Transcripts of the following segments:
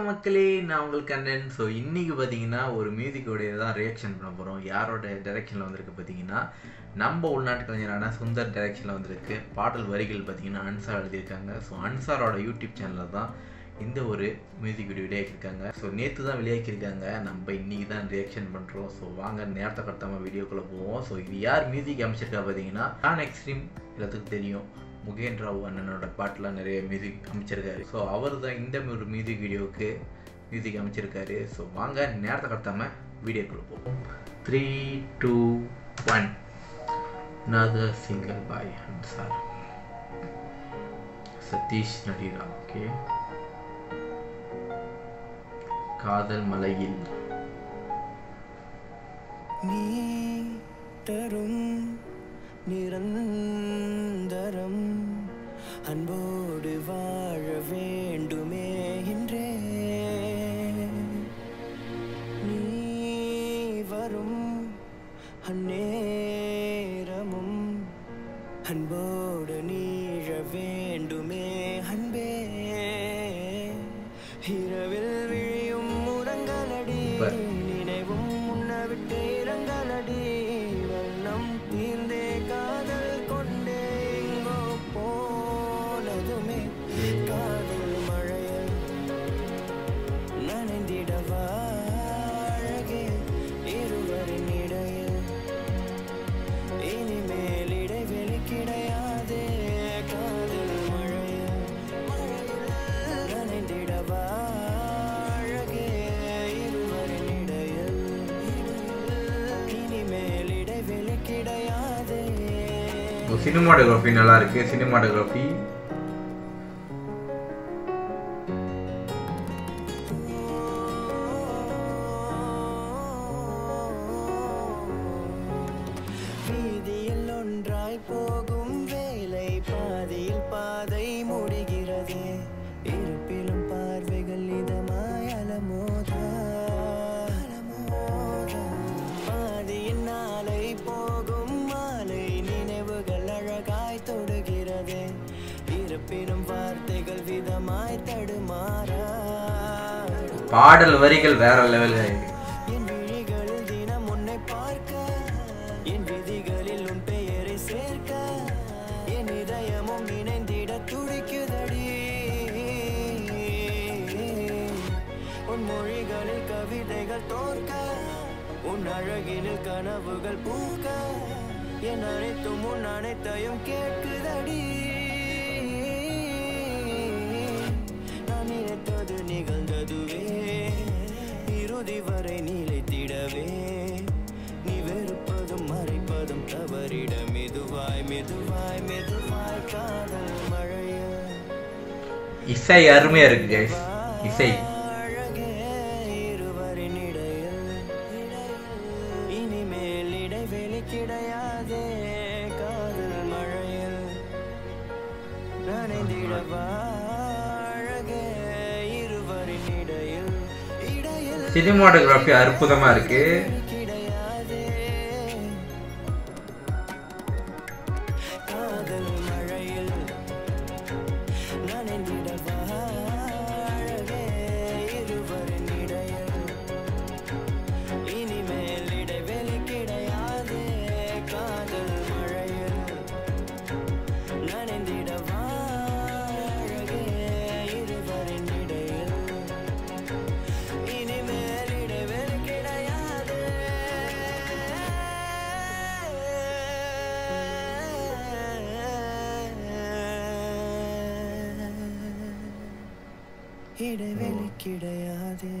வணக்கம் மக்களே நான் உங்களுக்கு கண்ணன் ஸோ இன்னைக்கு பார்த்தீங்கன்னா ஒரு மியூசிக்கோடைய தான் ரியாக்ஷன் பண்ண போகிறோம் யாரோட டைரெக்ஷனில் வந்திருக்கு பார்த்தீங்கன்னா நம்ம உள்நாட்டு கலைஞரான சுந்தர் டைரெக்ஷனில் வந்திருக்கு பாடல் வரிகள் பார்த்தீங்கன்னா அன்சார் எழுதியிருக்காங்க ஸோ அன்சாரோட யூடியூப் சேனலில் தான் இந்த ஒரு மியூசிக் வீடியோ வெளியாக்கியிருக்காங்க ஸோ நேற்று தான் வெளியாக்கியிருக்காங்க நம்ம இன்னைக்கு தான் ரியாக்ஷன் பண்ணுறோம் ஸோ வாங்க நேரத்தை கடத்தாமல் வீடியோக்குள்ளே போவோம் ஸோ இது யார் மியூசிக் அமைச்சிருக்கா பார்த்தீங்கன்னா நான் எக்ஸ்ட்ரீம் எல்லாத்துக்கும் தெரியும் முகேன் ராவ் அண்ணனோட பாட்டெலாம் நிறைய மியூசிக் அமைச்சிருக்காரு ஸோ அவர் தான் இந்த ஒரு மியூசிக் வீடியோவுக்கு மியூசிக் அமைச்சிருக்காரு ஸோ வாங்க நேரத்தை கடத்தாமல் வீடியோக்குள்ளே போவோம் three two one another single by Hansar Sathish நடிகா ஓகே காதல் மலையில் நீ தரும் நிரந்தரம் அன்போடு வாழ வேண்டுமே என்றே நீ வரும் அந்நேரமும் அன்போடு நீழ வேண்டுமே அன்பே இரவில் விழியும் உறங்கலடி Super. நினைவும் முன்ன விட்டு இறங்கலடி வண்ணம் தீர்ந்தே காதல் கொண்டே எங்கோ போனதுமே காதல் மழையில் நனைந்திடவா அழகே இருவரின் இடையில் இனிமேல் இடைவெளி கிடையாதே காதல் மழையில் நனைந்திடவா அழகே இருவரின் இடையில் இனிமேல் இடைவெளி கிடையாதே சினிமாட்டோகிராஃபி நல்லா இருக்கு சினிமாட்டோகிராஃபி வீதியில் ஒன்றாய் போகும் வேலை பாதியில் பாதை முடிகிறதே இருப்பிலும் பார்வைகள் இதமாய் அலமோதா அலமோதா. பாதியின் நாளை போகும் மாலை நினைவுகள் அழகாய் தொடுகிறதே இருப்பினும் வார்த்தைகள் விதமாய் தடுமாறா பாடல் வரிகள் வேற லெவலில் இருக்கு என் விழிகளில் தினம் உன்னை பார்க்க என் விதிகளில் உன் பெயரை சேர்க்க என் இதயமும் இணைந்திட துடிக்குதடி உன் மொழிகளில் கவிதைகள் தோற்க உன் அழகினில் கனவுகள் பூக்க என் அனைத்தும் உன் அனைத்தையும் கேட்குதடி நான் நினைத்தது நிகழ்ந்ததுவே இறுதி வரை நிலைத்திடவே நீ வெறுப்பதும் மறைப்பதும் தவறிட மெதுவாய் மெதுவாய் மெதுவாய் காதல் மழையில் இசை அருமையா இருக்கு கைஸ் இசை அழகே இருவரின் இடையில் இனிமேல் இடைவெளி கிடையாதே காதல் மழையில் நனைந்திடவா அழகே இருவரின் இடையில் இடையில் சினிமாட்டோகிராஃபி அற்புதமா இருக்கு கிடையாதே காதல் மழையில் நனைந்திடவா அழகே இருவரின் இடையில் இனிமேல் இடைவெளி கிடையாதே காதல் மழையில் நனைந்திடவா அழகே இருவரின் இடையில் இனிமேல் இடைவெளி கிடையாது இடைவெளி கிடையாதே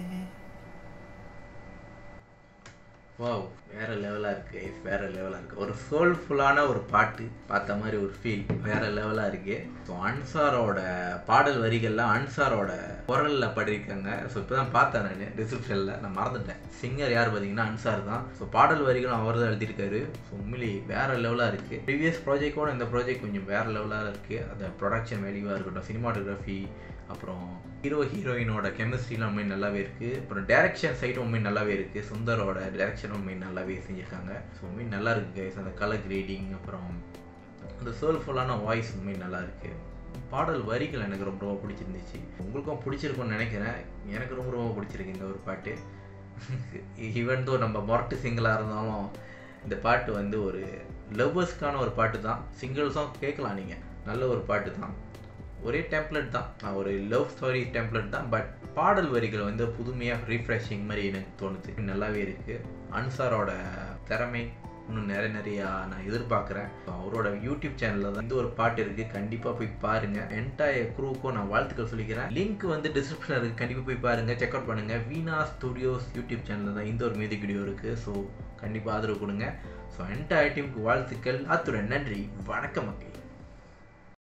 வாவ் வேற லெவலா இருக்கு guys. வேற லெவலா இருக்கு ஒரு சோல்ஃபுல்லான ஒரு பாட்டு பார்த்த மாதிரி ஒரு ஃபீல் வேற லெவலா இருக்கு ஸோ அன்சாரோட பாடல் வரிகள்லாம் அன்சாரோட குரல்ல பாடியிருக்காங்க ஸோ இப்போதான் பார்த்தேன் நான் டிஸ்கிரிப்ஷனில் நான் மறந்துட்டேன் சிங்கர் யார் பார்த்தீங்கன்னா அன்சார் தான் ஸோ பாடல் வரிகளும் அவர் தான் எழுதியிருக்காரு ஸோ உண்மையிலே வேற லெவலாக இருக்கு ப்ரீவியஸ் ப்ராஜெக்டோட இந்த ப்ராஜெக்ட் கொஞ்சம் வேற லெவலாக இருக்கு அந்த ப்ரொடக்ஷன் வேல்யூவாக இருக்கட்டும் சினிமாட்டோகிராஃபி அப்புறம் ஹீரோ ஹீரோயினோட கெமிஸ்ட்ரிலாம் உண்மை நல்லாவே இருக்குது அப்புறம் டேரக்ஷன் சைடும் உண்மை நல்லாவே இருக்குது சுந்தரோட டேரக்ஷன் உண்மை நல்லாவே செஞ்சுருக்காங்க ஸோ உண்மை நல்லா இருக்கு guys அந்த கலர் கிரேடிங் அப்புறம் அந்த சோல்ஃபுல்லான வாய்ஸ் உண்மை நல்லா இருக்குது பாடல் வரிகள் எனக்கு ரொம்ப ரொம்ப பிடிச்சிருந்துச்சு உங்களுக்கும் பிடிச்சிருக்கும்னு நினைக்கிறேன் எனக்கு ரொம்ப ரொம்ப பிடிச்சிருக்கு இந்த ஒரு பாட்டு ஈவன் தோ நம்ம மொரட்டு சிங்கிளாக இருந்தாலும் இந்த பாட்டு வந்து ஒரு லவ்வர்ஸ்க்கான ஒரு பாட்டு தான் சிங்கிள்ஸும் கேட்கலாம் நீங்கள் நல்ல ஒரு பாட்டு தான் ஒரே டெம்ப்ளேட் தான் ஒரு லவ் ஸ்டோரி டெம்ப்ளேட் தான் பட் பாடல் வரிகள் வந்து புதுமையாக ரீஃப்ரெஷிங் மாதிரி எனக்கு தோணுது நல்லாவே இருக்குது அன்சாரோட திறமை இன்னும் நிறைய நிறையா நான் எதிர்பார்க்குறேன் அவரோட யூடியூப் சேனலில் தான் இந்த ஒரு பாட்டு இருக்குது கண்டிப்பாக போய் பாருங்கள் என்டையர் குரூவுக்கும் நான் வாழ்த்துக்கள் சொல்லிக்கிறேன் லிங்க் வந்து டிஸ்கிரிப்ஷனில் இருக்குது கண்டிப்பாக போய் பாருங்கள் செக் அவுட் பண்ணுங்கள் வீணா ஸ்டுடியோஸ் யூடியூப் சேனலில் தான் இந்த ஒரு மியூசிக் வீடியோ இருக்குது ஸோ கண்டிப்பாக ஆதரவு கொடுங்க ஸோ என்டையர் டீமுக்கு வாழ்த்துக்கள் அத்துடன் நன்றி வணக்கம் மக்கள்